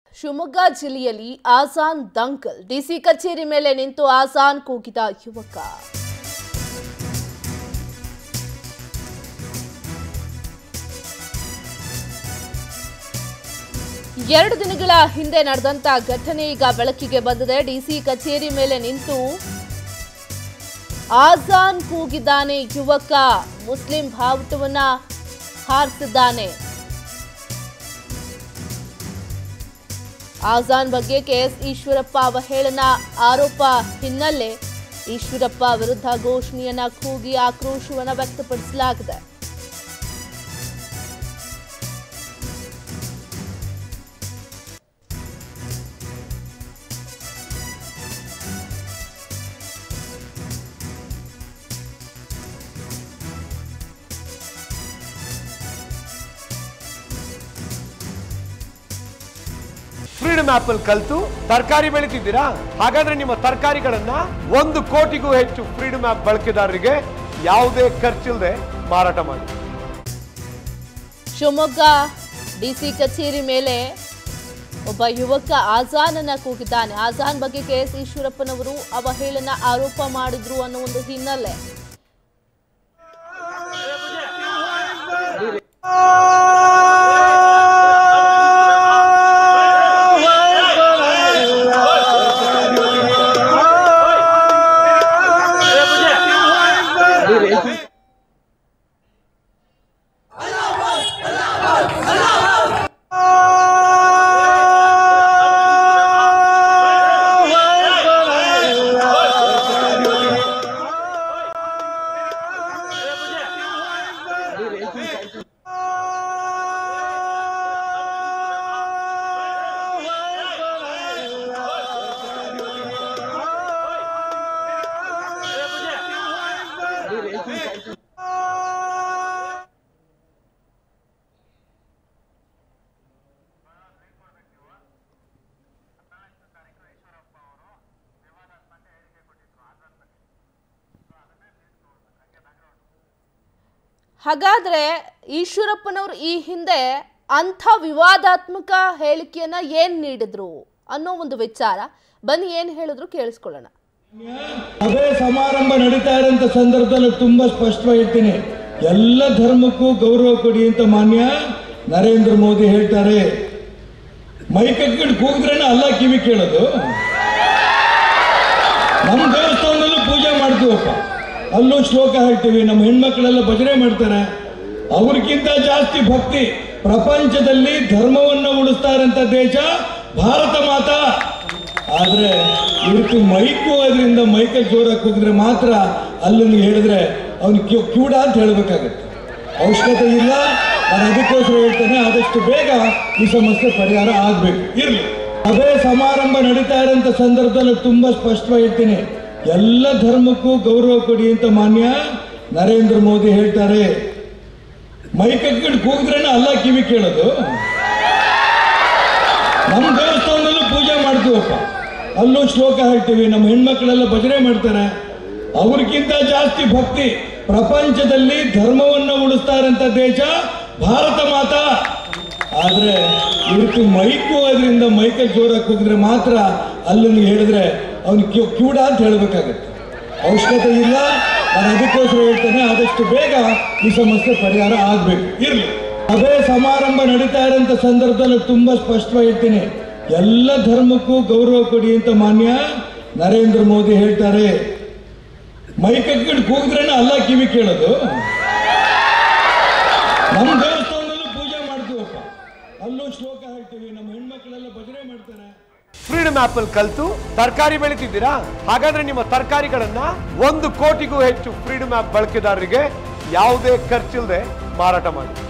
ಶಿವಮೊಗ್ಗ ಜಿಲ್ಲೆಯಲ್ಲಿ ಆಸಾನ್ ದಂಕಲ್ ಡಿಸಿ ಕಚೇರಿ ಮೇಲೆ ನಿಂತು ಆಸಾನ್ ಕೂಗಿದ ಯುವಕ ಎರಡು ದಿನಗಳ ಹಿಂದೆ ನಡೆದಂತ ಘಟನೆ ಈಗ ಬೆಳಕಿಗೆ ಬಂದಿದೆ ಡಿಸಿ ಕಚೇರಿ ಮೇಲೆ ನಿಂತು ಆಜಾನ್ ಕೂಗಿದ್ದಾನೆ ಯುವಕ ಮುಸ್ಲಿಂ ಬಾವುಟವನ್ನ ಹಾರಿಸಿದ್ದಾನೆ ಆಜಾನ್ ಬಗ್ಗೆ ಕೆಎಸ್ ಈಶ್ವರಪ್ಪ ಅವಹೇಳನ ಆರೋಪ ಹಿನ್ನೆಲೆ ಈಶ್ವರಪ್ಪ ವಿರುದ್ಧ ಘೋಷಣೆಯನ್ನ ಕೂಗಿ ಆಕ್ರೋಶವನ್ನ ವ್ಯಕ್ತಪಡಿಸಲಾಗಿದೆ ಫ್ರೀಡಮ್ ಆಪ್ ಅಲ್ಲಿ ಕಲ್ತು ತರಕಾರಿ ಬೆಳಿತಿದ್ದೀರಾ ಹಾಗಾದ್ರೆ ನಿಮ್ಮ ತರಕಾರಿಗಳನ್ನ ಒಂದು ಕೋಟಿಗೂ ಹೆಚ್ಚು ಫ್ರೀಡಮ್ ಆಪ್ ಬಳಕೆದಾರರಿಗೆ ಯಾವುದೇ ಖರ್ಚಿಲ್ಲದೆ ಮಾರಾಟ ಮಾಡಿ ಶಿವಮೊಗ್ಗ ಡಿಸಿ ಕಚೇರಿ ಮೇಲೆ ಒಬ್ಬ ಯುವಕ ಆಜಾನನ್ನ ಕೂಗಿದ್ದಾನೆ ಆಜಾನ್ ಬಗ್ಗೆ ಕೆಎಸ್ ಈಶ್ವರಪ್ಪನವರು ಅವಹೇಳನ ಆರೋಪ ಮಾಡಿದ್ರು ಅನ್ನೋ ಒಂದು ಹಿನ್ನೆಲೆ ಹಾಗಾದ್ರೆ ಈಶ್ವರಪ್ಪನವರು ಈ ಹಿಂದೆ ಅಂಥ ವಿವಾದಾತ್ಮಕ ಹೇಳಿಕೆಯನ್ನ ಏನ್ ನೀಡಿದ್ರು ಅನ್ನೋ ಒಂದು ವಿಚಾರ ಬನ್ನಿ ಏನ್ ಹೇಳಿದ್ರು ಕೇಳಿಸ್ಕೊಳ್ಳೋಣ ಸಭೆ ಸಮಾರಂಭ ನಡೀತಾ ಇರೋಂಥ ಸಂದರ್ಭದಲ್ಲಿ ತುಂಬಾ ಸ್ಪಷ್ಟವಾಗಿರ್ತೀನಿ ಎಲ್ಲ ಧರ್ಮಕ್ಕೂ ಗೌರವ ಕೊಡಿ ಅಂತ ಮಾನ್ಯ ನರೇಂದ್ರ ಮೋದಿ ಹೇಳ್ತಾರೆ ಮೈಕಟ್ಕೊಂಡು ಕೂಗಿದ್ರೇನೆ ಅಲ್ಲ ಕಿವಿ ಕೇಳೋದು ನಮ್ಮ ದೇವಸ್ಥಾನದಲ್ಲೂ ಪೂಜೆ ಮಾಡ್ತೀವಪ್ಪ ಅಲ್ಲೂ ಶ್ಲೋಕ ಹೇಳ್ತೀವಿ ನಮ್ಮ ಹೆಣ್ಮಕ್ಳೆಲ್ಲ ಭಜನೆ ಮಾಡ್ತಾರೆ ಅವ್ರಿಗಿಂತ ಜಾಸ್ತಿ ಭಕ್ತಿ ಪ್ರಪಂಚದಲ್ಲಿ ಧರ್ಮವನ್ನು ಉಳಿಸ್ತಾ ಇರೋಂಥ ದೇಶ ಭಾರತ ಮಾತಾ ಆದ್ರೆ ಇವತ್ತು ಮೈಕು ಅದರಿಂದ ಮೈಕಲ್ ಜೋರಾಗಿ ಕೂಗಿದ್ರೆ ಮಾತ್ರ ಅಲ್ಲನ್ನು ಹೇಳಿದ್ರೆ ಅವನು ಕಿವುಡ ಅಂತ ಹೇಳಬೇಕಾಗತ್ತೆ ಅವಶ್ಯಕತೆ ಇಲ್ಲ ನಾನು ಅದಕ್ಕೋಸ್ಕರ ಹೇಳ್ತೇನೆ ಆದಷ್ಟು ಬೇಗ ಈ ಸಮಸ್ಯೆ ಪರಿಹಾರ ಆಗ್ಬೇಕು ಇರ್ಲಿ ಸಭೆ ಸಮಾರಂಭ ನಡೀತಾ ಇರೋಂಥ ಸಂದರ್ಭದಲ್ಲಿ ತುಂಬಾ ಸ್ಪಷ್ಟವಾಗಿರ್ತೀನಿ ಎಲ್ಲ ಧರ್ಮಕ್ಕೂ ಗೌರವ ಕೊಡಿ ಅಂತ ಮಾನ್ಯ ನರೇಂದ್ರ ಮೋದಿ ಹೇಳ್ತಾರೆ ಮೈಕಟ್ಕೊಂಡು ಕೂಗಿದ್ರೇನೆ ಅಲ್ಲ ಕಿವಿ ಕೇಳೋದು ನಮ್ಮ ದೇವಸ್ಥಾನದಲ್ಲೂ ಪೂಜೆ ಮಾಡ್ತೀವಪ್ಪ ಅಲ್ಲೂ ಶ್ಲೋಕ ಹೇಳ್ತೀವಿ ನಮ್ಮ ಹೆಣ್ಮಕ್ಳೆಲ್ಲ ಭಜನೆ ಮಾಡ್ತಾರೆ ಅವ್ರಿಗಿಂತ ಜಾಸ್ತಿ ಭಕ್ತಿ ಪ್ರಪಂಚದಲ್ಲಿ ಧರ್ಮವನ್ನು ಉಳಿಸ್ತಾ ಇರೋಂಥ ದೇಶ ಭಾರತ ಮಾತಾ ಆದ್ರೆ ಇವತ್ತು ಮೈಕು ಅದರಿಂದ ಮೈಕಲ್ ಜೋರಾಗಿ ಕೂಗಿದ್ರೆ ಮಾತ್ರ ಅಲ್ಲನ್ನು ಹೇಳಿದ್ರೆ ಅವನು ಕಿವುಡ ಅಂತ ಹೇಳಬೇಕಾಗತ್ತೆ ಅವಶ್ಯಕತೆ ಇಲ್ಲ ನಾನು ಅದಕ್ಕೋಸ್ಕರ ಹೇಳ್ತೇನೆ ಆದಷ್ಟು ಬೇಗ ಈ ಸಮಸ್ಯೆ ಪರಿಹಾರ ಆಗ್ಬೇಕು ಇರ್ಲಿ ಸಭೆ ಸಮಾರಂಭ ನಡೀತಾ ಇರೋಂಥ ಸಂದರ್ಭದಲ್ಲಿ ತುಂಬಾ ಸ್ಪಷ್ಟವಾಗಿರ್ತೀನಿ ಎಲ್ಲ ಧರ್ಮಕ್ಕೂ ಗೌರವ ಕೊಡಿ ಅಂತ ಮಾನ್ಯ ನರೇಂದ್ರ ಮೋದಿ ಹೇಳ್ತಾರೆ ಮೈಕಟ್ಕೊಂಡು ಕೂಗಿದ್ರೇನೆ ಅಲ್ಲ ಕಿವಿ ಕೇಳೋದು ನಮ್ಮ ದೇವಸ್ಥಾನದಲ್ಲೂ ಪೂಜೆ ಮಾಡ್ತೀವಪ್ಪ ಅಲ್ಲೂ ಶ್ಲೋಕ ಹೇಳ್ತೀವಿ ನಮ್ಮ ಹೆಣ್ಮಕ್ಳೆಲ್ಲ ಭಜನೆ ಮಾಡ್ತಾರೆ ಫ್ರೀಡಮ್ ಆಪ್ ಅಲ್ಲಿ ಕಲ್ತು ತರಕಾರಿ ಬೆಳಿತಿದ್ದೀರಾ ಹಾಗಾದ್ರೆ ನಿಮ್ಮ ತರಕಾರಿಗಳನ್ನ ಒಂದು ಕೋಟಿಗೂ ಹೆಚ್ಚು ಫ್ರೀಡಮ್ ಆಪ್ ಬಳಕೆದಾರರಿಗೆ ಯಾವುದೇ ಖರ್ಚಿಲ್ಲದೆ ಮಾರಾಟ ಮಾಡಿ